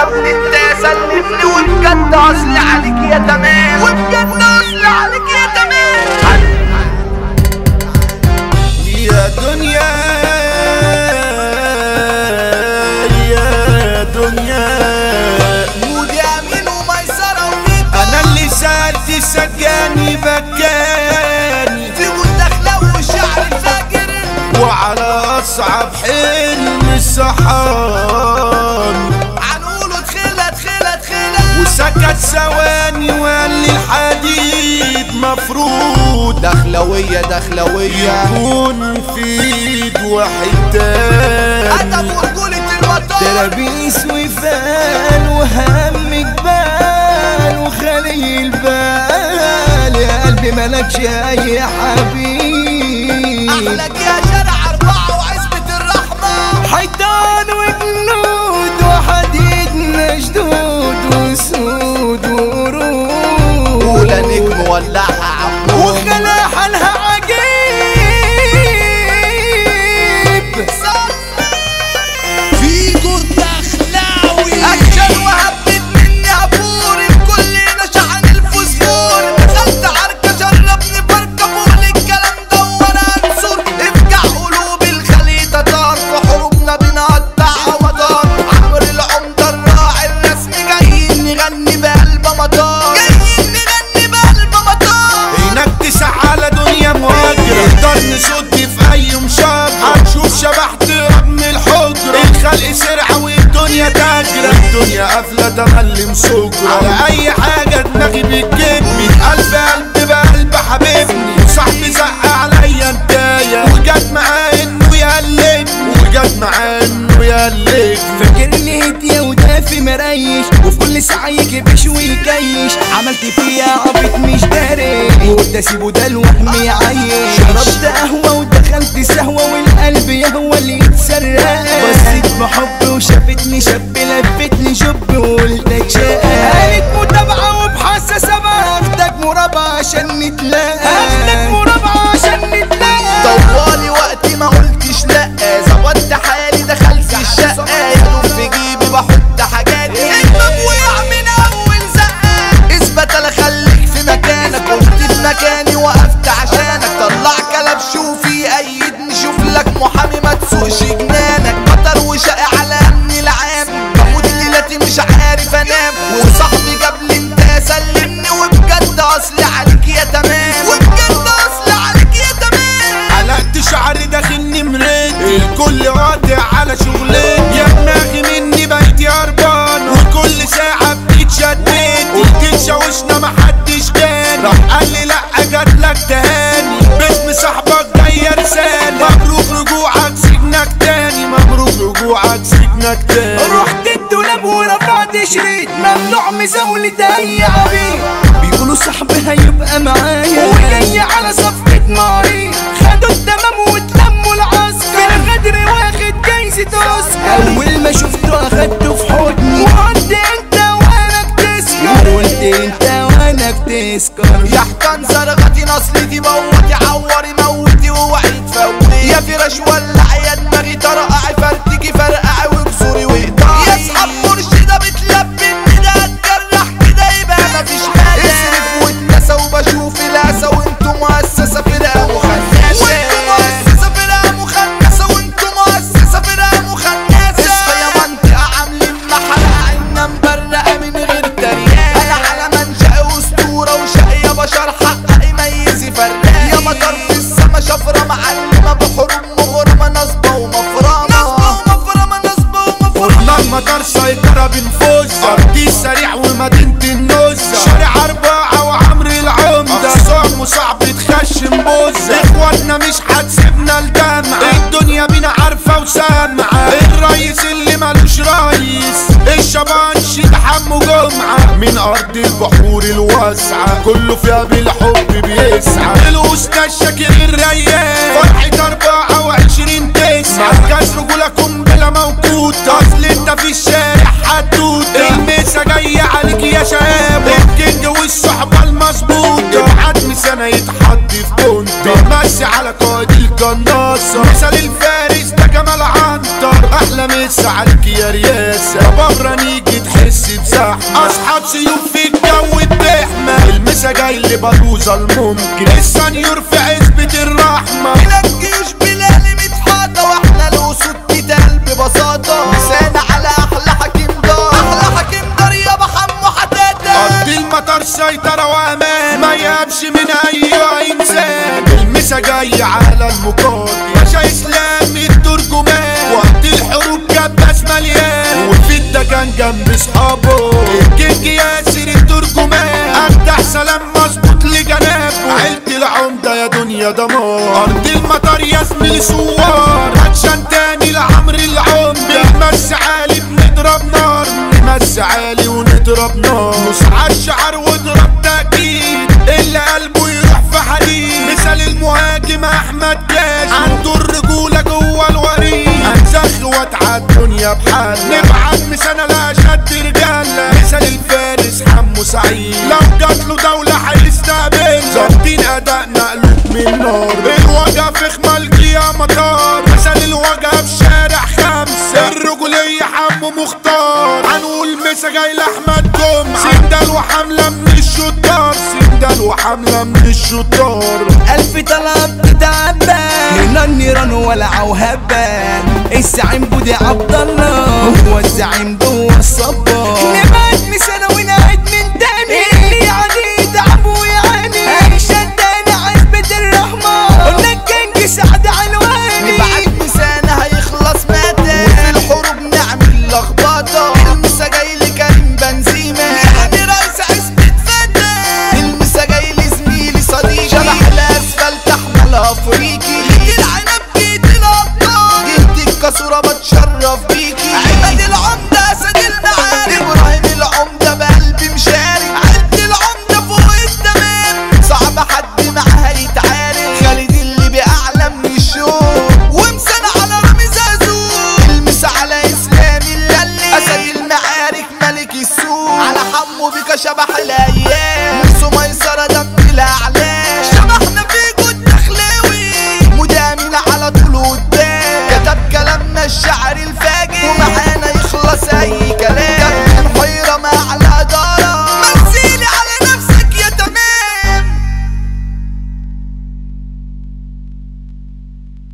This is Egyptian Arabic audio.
انت سلمني وبجد اصلي عليك يا تمام وبجد اصلي عليك يا تمام يا دنيا يا دنيا مودي امين وميسره وفيكو انا اللي سألت سجاني بكاني في مدخله والشعر الفاجر وعلى اصعب حلم الصحان هنقوله تخيله تخيله تخيله وسكت ثواني وقال لي الحديد مفروض دخلويه دخلويه يكون في ايد واحد ادب تاني ورجوله الوطن ترابيس وفال وهم جبال وخلي البال يا قلبي ملكش اي حبيب احلك يا شارع اربعه وعزبه الرحمه حيطان وجنود وحديد مشدود وسود وقرود ولا نجم ولعها عمود وخلا حالها عجيب فيجو الدخلاوي اكشن وهبت مني عبور الكل نشعن الفوسفور دخلت عركه شربني بركه بقول الكلام ده وانا انصر افجع قلوب الخليطه طار في حروبنا بنقطع وطار عمرو العمده الراعي الرسمي جايين نغني بقلب مطار جايين نغني بقلب مطار هناك تسع على دنيا مهاجرة نقدر نصد في أي مشاجرة هتشوف شبح تهرب من الحجرة الخلق سرعة والدنيا تاجرة الدنيا قافلة تملم سكرة على أي حاجة دماغي بتجيبني قلب قلب بقلب حبيبني وصاحبي زق عليا انتايا وجت معاه إنه يقلبني وجت معاه إنه يقلبني فاكرني هدية ودافي مريش وفي كل ساعة يكبش ويكيش عملت فيها عبيط مش داري وقلت اسيبه ده لوحمي يعيش شربت قهوة ودخلت سهوة والقلب يهوى اللي يتسرق بصيت بحب وشافتني شاب لفتني شب وقلتك شقة قالت متابعة وبحساسة باخدك مرابعة عشان نتلاقى هاخدك مرابعة عشان نتلاقى طوالي وقتي ما قلتش لا ظبطت حالي دخلت الشقة يا دوب في جيبي بحط حاجاتي الباب وقع من اول زقة اثبت انا خليك في مكانك قلت في مكاني وقفت عشانك طلع كلب شوفي ايدني شوف لك محامي ما تسوقش جنانك مطر وشقي على امني العام بموت ليلتي مش عارف انام وصاحبي جاب لي انت سلمني وبجد اصلي عليك يا تمام وبجد اصلي عليك يا تمام حلقت شعري داخلني مريتي الكل قاطع على شغلتي يا دماغي مني بقيت هربان وكل ساعة بتتشتت قلت تشوشنا محدش كان راح قال لي لا جاتلك تهاني باسم صاحبك جاية رسالة مبروك رجوعك سجنك تاني مبروك رجوعك سجنك تاني رحت الدولاب ورفعت شريط ممنوع مزاولة اي عبيد بيقولوا صاحبي هيبقى معايا وجاي على صفقة ماري خدوا التمام واتلموا العسكر الغدر واخد جايزة اوسكار اول ما شفته اخدته في حضني وقلت انت وانا بتسكر قلت انت وانا بتسكر يا حكان زرغتي نصلتي موتي عوري موتي ووعي تفوتي يا فراش ولع يا دماغي طرقعي فرتكي فرقعي وكسوري وقطعي يا اصحاب مرشدة بتلبن كده اتجرح كده يبقى مفيش مال اصرف واتنسى وبشوف الاسى وانتوا مؤسسة فرقة مخنثة وانتوا مؤسسة فرقة مخنثة وانتوا مؤسسة فرقة مخنثة اصحى يا منطقة عاملين محرقة عنا مبرقة من غير تريقة انا على منشأ اسطورة وشقي بشر حقق يميز يفرق يا مطر في السما شفرة معلمة بحروب مغرمة نصبة ومفرمة نصبة ومفرمة نصبة ومفرمة لما دار سيطرة بنفوزة أرضي سريع ومدينة النزة شارع أربعة وعمرو العمدة صعب وصعب تخشم بوزة إخواتنا مش هتسيبنا الدمعة الدنيا بينا عارفة وسامعة الرئيس اللي ملوش رئيس الشبانش ده حمو جمعة من أرض البحور الواسعة كله فيها بالحب بيسعى الأستاذ شاكر الريان فرحة أربعة وعشرين تسعة مركز رجولكم بلا موجود أصل أنت في الشارع حدوتة الميسة جاية عليك يا شباب الكينج والصحبة المظبوطة بعد سنة يتحط في كونتر ماشي على قائد القناصة مثال الفارس ده جمال عنتر أحلى مسا عليك يا رياسة بره نيجي تحب حتة زحمة اصحاب سيوف في الجو الدحمة المسا جاي اللي بدوزة الممكن السنيور في عزبة الرحمة بلا الجيوش بلال متحاطة واحنا الاسود تتقل ببساطة مسانا على احلى حكيم دار احلى حكيم دار يابا حمو حتاتا ارض المطر سيطرة وامان ما يهبش من اي انسان المسا جاي على المقاضي باشا اسلامي الترجمان وقت الحروب كباس مليان وفي الدكان جنب اصحابه الكينج ياسر الترجمان افتح سلام مظبوط لجنابه عيلة العمدة يا دنيا دمار ارض المطر يا زميلي سوار عشان تاني لعمر العمدة بنمس عالي بنضرب نار نمس عالي ونضرب نار نص عالشعر واضرب تأكيد اللي قلبه يروح في حديد مثال المهاجم احمد جاش عنده الرجولة جوه الوريد هنزخ واتعى الدنيا بحال نبعت مسانة لأشد رجالة مثال الفارس حمو سعيد لو جات له دولة هيستقبل ظابطين أدائنا قلوب من نار الوجع في خمال يا مطار مثال الوجع في شارع خمسة الرجولية حمو مختار هنقول مسا جاي لأحمد جم سندال وحملة من الشطار سندال وحملة من الشطار ألف طلب تتعبان من النيران ولع وهبان الزعيم بودي عبد الله هو الزعيم جوه الصبار نبعد مسنة ونعد من تاني اللي يعني يتعب ويعاني عيشة تاني عزبة الرحمة قلنا الجنج سعد علواني نبعت مسانا هيخلص ماتا وفي الحروب نعمل لخبطة المسا جاي لكريم بنزيما يعني رئيس عزبة فتى المسا جاي لزميلي صديقي شبح الاسفلت احمل افريقي جيت العنب جيت الابطال جيت الكسورة بتشرف بيكي عماد العمدة اسد المعارك ابراهيم العمدة بقلبي مشارك عد العمدة فوق التمام صعب حد معاها يتعارك خالد اللي بأعلى من الشوق ومسنا على رامي زازو المس على اسلام اللي اسد المعارك ملك السوق على حمو بك شبح الايام نسو ميسرة دم الاعلام شبحنا في جود دخلاوي مدامن على طول قدام كتب كلامنا الشعر الفاجر ومعانا يخلص اي